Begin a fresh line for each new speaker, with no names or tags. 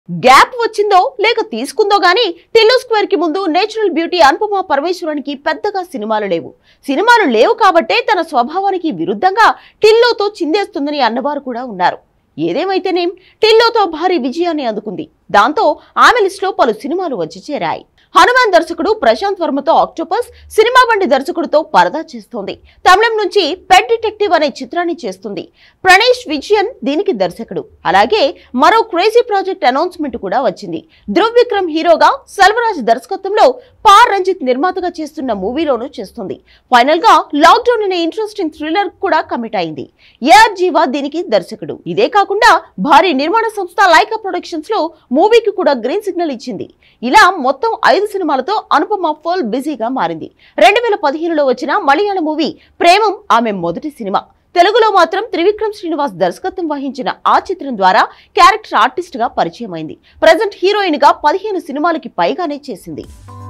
gap వచ్చిందో లేక తీసుకుందో గానీ టిల్లు స్క్వేర్ కి ముందు నేచురల్ బ్యూటీ అనుపమ పరమేశ్వరానికి పెద్దగా సినిమాలు లేవు సినిమాలు లేవు కాబట్టే తన స్వభావానికి విరుద్ధంగా టిల్లోతో చిందేస్తుందని అన్నవారు కూడా ఉన్నారు ఏదేమైతేనేం టిల్లోతో భారీ విజయాన్ని అందుకుంది దాంతో ఆమె లిస్టులో పలు సినిమాలు వచ్చి చేరాయి హనుమాన్ దర్శకుడు ప్రశాంత్ వర్మతో ఆక్టోపస్ సినిమా బండి దర్శకుడితో పరదా చేస్తోంది తమిళం నుంచి పెట్ డిటెక్టివ్ అనే చిత్రాన్ని చేస్తుంది ప్రణేష్ విజయన్ దీనికి దర్శకుడు అలాగే మరో క్రేజీ ప్రాజెక్ట్ అనౌన్స్మెంట్ కూడా వచ్చింది ధ్రువ్ విక్రమ్ హీరోగా సెల్వరాజ్ దర్శకత్వంలో పార్ రంజిత్ నిర్మాతగా చేస్తున్న మూవీలోనూ చేస్తుంది ఫైనల్ గా లాక్డౌన్ అనే ఇంట్రెస్టింగ్ థ్రిల్లర్ కూడా కమిట్ అయింది ఏఆర్ జీవా దీనికి దర్శకుడు ఇదే కాకుండా భారీ నిర్మాణ సంస్థ లైకా ప్రొడక్షన్స్ లో మూవీకి కూడా గ్రీన్ సిగ్నల్ ఇచ్చింది ఇలా మొత్తం ఐదు సినిమాలతో అనుపమ ఫుల్ బిజీగా మారింది రెండు వేల పదిహేనులో వచ్చిన మలయాళ మూవీ ప్రేమం ఆమె మొదటి సినిమా తెలుగులో మాత్రం త్రివిక్రమ్ శ్రీనివాస్ దర్శకత్వం వహించిన ఆ చిత్రం ద్వారా క్యారెక్టర్ ఆర్టిస్ట్ గా పరిచయం అయింది ప్రజెంట్ హీరోయిన్ గా పదిహేను సినిమాలకి పైగానే చేసింది